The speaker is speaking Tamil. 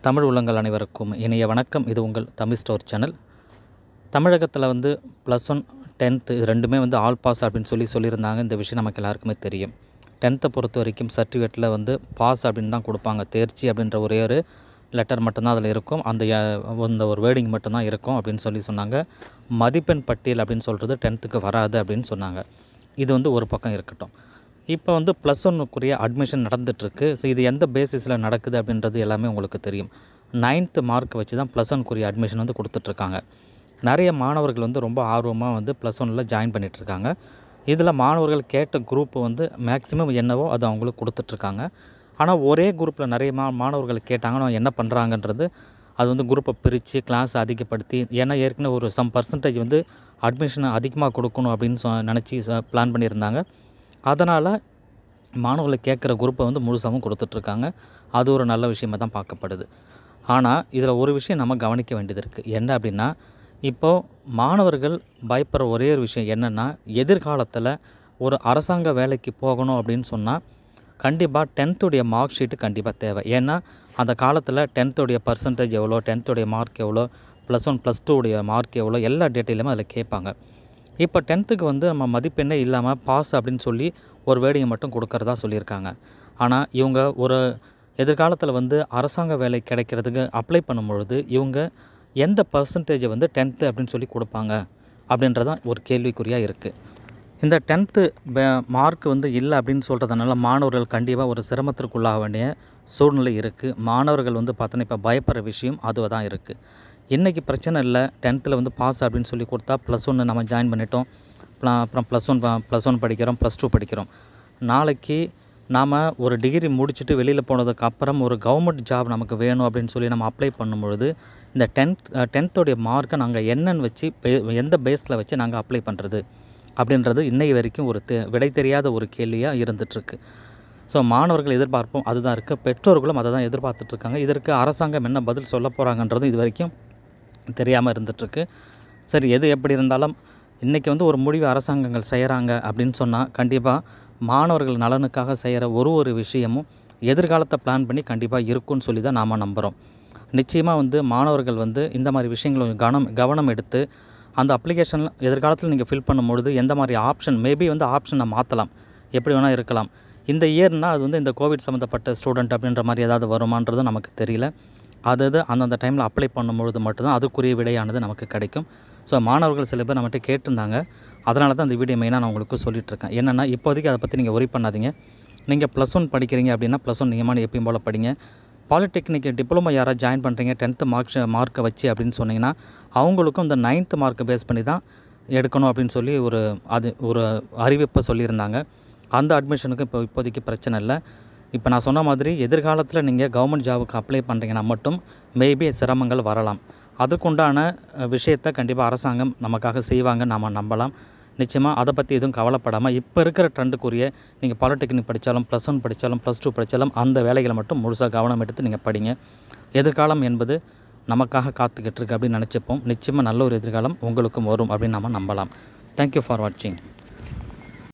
தமிழ் உள்ளங்கள் அனைவருக்கும் இனிய வணக்கம் இது உங்கள் தமிழ் ஸ்டோர் சேனல் தமிழகத்தில் வந்து ப்ளஸ் ஒன் டென்த்து இது ரெண்டுமே வந்து ஆல் பாஸ் அப்படின்னு சொல்லி சொல்லியிருந்தாங்க இந்த விஷயம் நமக்கு எல்லாருக்குமே தெரியும் டென்த்தை பொறுத்த வரைக்கும் சர்டிஃபிகேட்டில் வந்து பாஸ் அப்படின்னு தான் கொடுப்பாங்க தேர்ச்சி அப்படின்ற ஒரே ஒரு லெட்டர் மட்டும்தான் அதில் இருக்கும் அந்த அஹ், அந்த ஒரு வேர்டிங் மட்டும்தான் இருக்கும் அப்படின்னு சொல்லி சொன்னாங்க மதிப்பெண் பட்டியல் அப்படின்னு சொல்கிறது டென்த்துக்கு வராது அப்படின்னு சொன்னாங்க இது வந்து ஒரு பக்கம் இருக்கட்டும் இப்போ வந்து ப்ளஸ் ஒன்னுக்குரிய அட்மிஷன் நடந்துகிட்ருக்கு ஸோ இது எந்த பேசிஸில் நடக்குது அப்படின்றது எல்லாமே உங்களுக்கு தெரியும் நைன்த்து மார்க் வச்சு தான் ப்ளஸ் ஒன்க்குரிய அட்மிஷன் வந்து கொடுத்துட்ருக்காங்க நிறைய மாணவர்கள் வந்து ரொம்ப ஆர்வமாக வந்து ப்ளஸ் ஒனில் ஜாயின் பண்ணிகிட்ருக்காங்க இதில் மாணவர்கள் கேட்ட குரூப் வந்து மேக்ஸிமம் என்னவோ அது அவங்களுக்கு கொடுத்துட்ருக்காங்க ஆனால் ஒரே குரூப்பில் நிறைய மா மாணவர்கள் கேட்டாங்கன்னா என்ன பண்ணுறாங்கன்றது அது வந்து குரூப்பை பிரித்து கிளாஸ் அதிகப்படுத்தி ஏன்னா ஏற்கனவே ஒரு சம் பர்சன்டேஜ் வந்து அட்மிஷனை அதிகமாக கொடுக்கணும் அப்படின்னு சொ நினச்சி பிளான் பண்ணியிருந்தாங்க அதனால் மாணவர்களை கேட்குற குரூப்பை வந்து முழுசாகவும் கொடுத்துட்ருக்காங்க அது ஒரு நல்ல விஷயமா தான் பார்க்கப்படுது ஆனால் இதில் ஒரு விஷயம் நம்ம கவனிக்க வேண்டியது இருக்குது என்ன அப்படின்னா இப்போது மாணவர்கள் பயப்படுற ஒரே ஒரு விஷயம் என்னென்னா எதிர்காலத்தில் ஒரு அரசாங்க வேலைக்கு போகணும் அப்படின்னு சொன்னால் கண்டிப்பாக டென்த்துடைய மார்க் ஷீட்டு கண்டிப்பாக தேவை ஏன்னா அந்த காலத்தில் டென்த்துடைய பர்சன்டேஜ் எவ்வளோ டென்த்துடைய மார்க் எவ்வளோ ப்ளஸ் ஒன் ப்ளஸ் டூடைய மார்க் எவ்வளோ எல்லா டீட்டெயிலுமே அதில் கேட்பாங்க இப்போ டென்த்துக்கு வந்து நம்ம மதிப்பெண்ணே இல்லாமல் பாஸ் அப்படின்னு சொல்லி ஒரு வேடிங்கை மட்டும் கொடுக்கறதா சொல்லியிருக்காங்க ஆனால் இவங்க ஒரு எதிர்காலத்தில் வந்து அரசாங்க வேலை கிடைக்கிறதுக்கு அப்ளை பண்ணும் பொழுது இவங்க எந்த பர்சன்டேஜை வந்து டென்த்து அப்படின்னு சொல்லி கொடுப்பாங்க அப்படின்றதான் ஒரு கேள்விக்குறியாக இருக்குது இந்த டென்த்து மார்க் வந்து இல்லை அப்படின்னு சொல்கிறதுனால மாணவர்கள் கண்டிப்பாக ஒரு சிரமத்திற்குள்ளாக வேண்டிய சூழ்நிலை இருக்குது மாணவர்கள் வந்து பார்த்தோன்னா இப்போ பயப்படுற விஷயம் அதுவாக தான் இருக்குது இன்றைக்கி பிரச்சனை இல்லை டென்த்தில் வந்து பாஸ் அப்படின்னு சொல்லி கொடுத்தா ப்ளஸ் ஒன்று நம்ம ஜாயின் பண்ணிட்டோம் ப்ள- அப்புறம் ப்ளஸ் ஒன் ப்ளஸ் ஒன் படிக்கிறோம் ப்ளஸ் டூ படிக்கிறோம் நாளைக்கு நாம் ஒரு டிகிரி முடிச்சுட்டு வெளியில் போனதுக்கு அப்புறம் ஒரு கவர்மெண்ட் ஜாப் நமக்கு வேணும் அப்படின்னு சொல்லி நம்ம அப்ளை பண்ணும் பொழுது இந்த டென்த் டென்த்தோடைய மார்க்கை நாங்கள் என்னன்னு வச்சு பே- எந்த பேஸில் வச்சு நாங்கள் அப்ளை பண்ணுறது அப்படின்றது இன்னை வரைக்கும் ஒரு தெ விடை தெரியாத ஒரு கேள்வியாக இருந்துகிட்ருக்கு ஸோ மாணவர்கள் எதிர்பார்ப்போம் அதுதான் இருக்குது பெற்றோர்களும் அதை தான் எதிர்பார்த்துட்ருக்காங்க இதற்கு அரசாங்கம் என்ன பதில் சொல்ல போகிறாங்கன்றதும் இது வரைக்கும் தெரியாமல் இருந்துகிட்ருக்கு சரி எது எப்படி இருந்தாலும் இன்றைக்கி வந்து ஒரு முடிவு அரசாங்கங்கள் செய்கிறாங்க அப்படின்னு சொன்னால் கண்டிப்பாக மாணவர்கள் நலனுக்காக செய்கிற ஒரு ஒரு விஷயமும் எதிர்காலத்தை பிளான் பண்ணி கண்டிப்பாக இருக்கும்னு சொல்லி தான் நாம் நம்புகிறோம் நிச்சயமாக வந்து மாணவர்கள் வந்து இந்த மாதிரி விஷயங்களை கவனம் கவனம் எடுத்து அந்த அப்ளிகேஷன் எதிர்காலத்தில் நீங்கள் ஃபில் பண்ணும்பொழுது எந்த மாதிரி ஆப்ஷன் மேபி வந்து ஆப்ஷனை மாற்றலாம் எப்படி வேணால் இருக்கலாம் இந்த இயர்னால் அது வந்து இந்த கோவிட் சம்மந்தப்பட்ட ஸ்டூடெண்ட் அப்படின்ற மாதிரி ஏதாவது வருமானது நமக்கு தெரியல அது அது அந்தந்த டைமில் அப்ளை பண்ணும்பொழுது மட்டும்தான் அதுக்குரிய விடையானது நமக்கு கிடைக்கும் ஸோ மாணவர்கள் சில பேர் நம்மகிட்ட கேட்டிருந்தாங்க அதனால தான் இந்த வீடியோ மெயினாக நான் உங்களுக்கு சொல்லிகிட்ருக்கேன் என்னென்னா இப்போதைக்கு அதை பற்றி நீங்கள் ஒரி பண்ணாதீங்க நீங்கள் ப்ளஸ் ஒன் படிக்கிறீங்க அப்படின்னா ப்ளஸ் ஒன் நியமான எப்பயும் போல் படிங்க பாலிடெக்னிக் டிப்ளமோ யாராவது ஜாயின் பண்ணுறீங்க டென்த்து மார்க்ஸ் மார்க்கை வச்சு அப்படின்னு சொன்னீங்கன்னா அவங்களுக்கும் இந்த நைன்த்து மார்க்கை பேஸ் பண்ணி தான் எடுக்கணும் அப்படின்னு சொல்லி ஒரு அது ஒரு அறிவிப்பை சொல்லியிருந்தாங்க அந்த அட்மிஷனுக்கு இப்போ இப்போதைக்கு பிரச்சனை இல்லை இப்போ நான் சொன்ன மாதிரி எதிர்காலத்தில் நீங்கள் கவர்மெண்ட் ஜாபுக்கு அப்ளை பண்ணுறீங்கன்னா மட்டும் மேபி சிரமங்கள் வரலாம் அதுக்குண்டான அஹ், விஷயத்தை கண்டிப்பாக அரசாங்கம் நமக்காக செய்வாங்க நாம் நம்பலாம் நிச்சயமாக அதை பற்றி எதுவும் கவலைப்படாமல் இப்போ இருக்கிற ட்ரெண்டுக்குரிய நீங்கள் பாலிடெக்னிக் படித்தாலும் ப்ளஸ் ஒன் படித்தாலும் ப்ளஸ் டூ படித்தாலும் அந்த வேலைகளை மட்டும் முழுசாக கவனம் எடுத்து நீங்கள் படிங்க எதிர்காலம் என்பது நமக்காக காத்துக்கிட்டு இருக்கு அப்படின்னு நினச்சிப்போம் நிச்சயமாக நல்ல ஒரு எதிர்காலம் உங்களுக்கும் வரும் அப்படின்னு நம்ம நம்பலாம் தேங்க்யூ ஃபார் வாட்சிங்